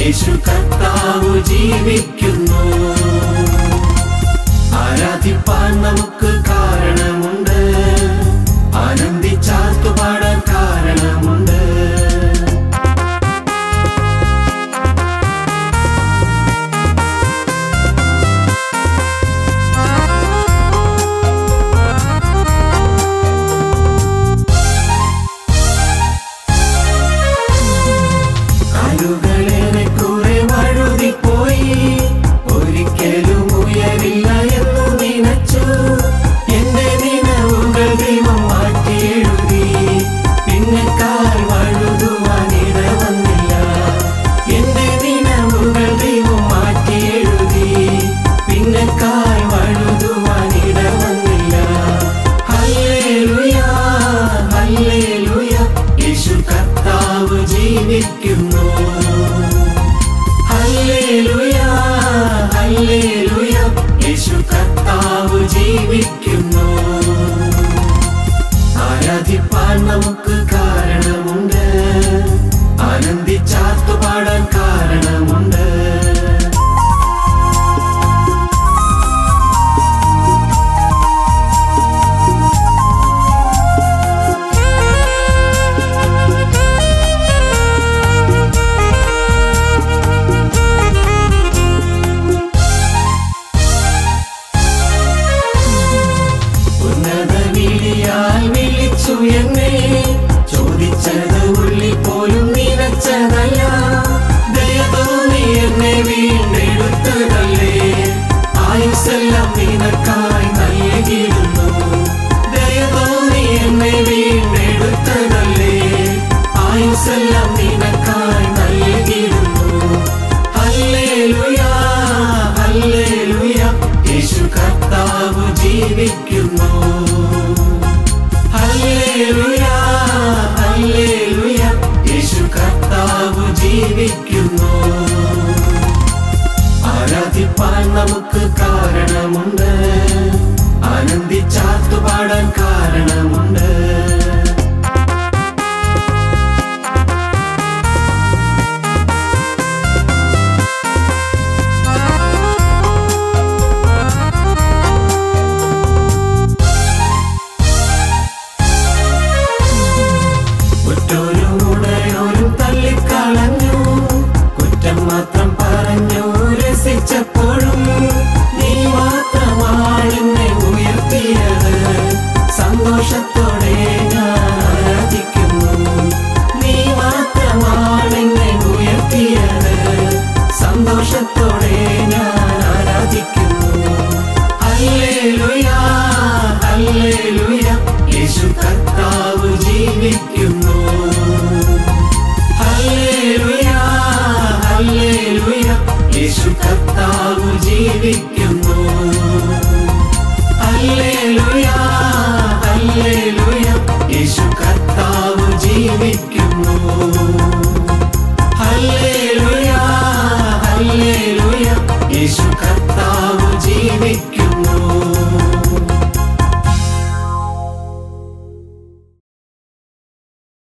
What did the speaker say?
യേശു കർത്താവ് ജീവിക്കുന്നു ആരാധിപ്പാൻ നമുക്ക് കാരണമുണ്ട് ആനന്ദിച്ചാർത്തു പാടാൻ കാരണമുണ്ട് കാലുകളേറെ കുറെ വഴുതിപ്പോയി ഒരിക്കലും ഉയരില്ല എന്നു നിനച്ചു എന്റെ നിലവുകൾ ദൈവം മാറ്റി എഴുതി പിന്നെ കാൽ വഴുതുവാനിട വന്നില്ല എന്റെ നിലവുകൾ ദൈവം മാറ്റി എഴുതി പിന്നെ കാൽ വഴുതുവാനിട വന്നില്ല ഹല്ലേലൂയ ഹല്ലേലൂയ യേശു കർത്താവ് ജീവിക്കുന്നു ഹല്ലേലൂയ ഹല്ലേലൂയ യേശു കർത്താവ് ജീവിക്കുന്നു ആരാധിപ്പാൻ നമുക്ക് കാരണമുണ്ട് ആനന്ദിച്ചാർത്തു പാടാൻ കാരണമുണ്ട് ഉന്നത വിളിയാൽ വിളിച്ചു എന്നെ ചോദിച്ചത് ഉള്ളിൽ പോലും നിനച്ചതല്ല ദയതോന്നി എന്നെ വീണ്ടെടുത്തതല്ലേ ആയുസെല്ലാം നിനക്കായി നൽകിയിടുന്നു ദയതോന്നി എന്നെ വീണ്ടെടുത്തതല്ലേ ആയുസെല്ലാം നിനക്കായി നൽകിയിടുന്നു ഹല്ലേലൂയ ഹല്ലേലൂയ യേശു കർത്താവ് ജീവിക്കുന്നു ഹല്ലേലൂയ ഹല്ലേലൂയ യേശു കർത്താവ് ജീവിക്കുന്നു ആരാധിപ്പാൻ നമുക്ക് കാരണമുണ്ട് ആനന്ദിച്ചാർത്തു പാടാൻ കാരണമുണ്ട് ഒറ്റോരും ഉടയോരും തള്ളിക്കളഞ്ഞു കുറ്റം മാത്രം പറഞ്ഞു രസിച്ചപ്പോഴും നീ മാത്രമാണ് എന്നെ ഉയർത്തിയത് സന്തോഷത്തോടെ ഞാൻ ആരാധിക്കുന്നു നീ മാത്രമാണ് എന്നെ ഉയർത്തിയത് സന്തോഷത്തോടെ ഞാൻ ആരാധിക്കുന്നു ഹല്ലേലൂയ ഹല്ലേലൂയ യേശു കർത്താവ് ജീവിക്കുന്നു ഹല്ലേലൂയ ഹല്ലേലൂയ യേശു കർത്താവ് ജീവിക്കുന്നു ഹല്ലേലൂയ ഹല്ലേലൂയ യേശു കർത്താവ് ജീവിക്കുന്നു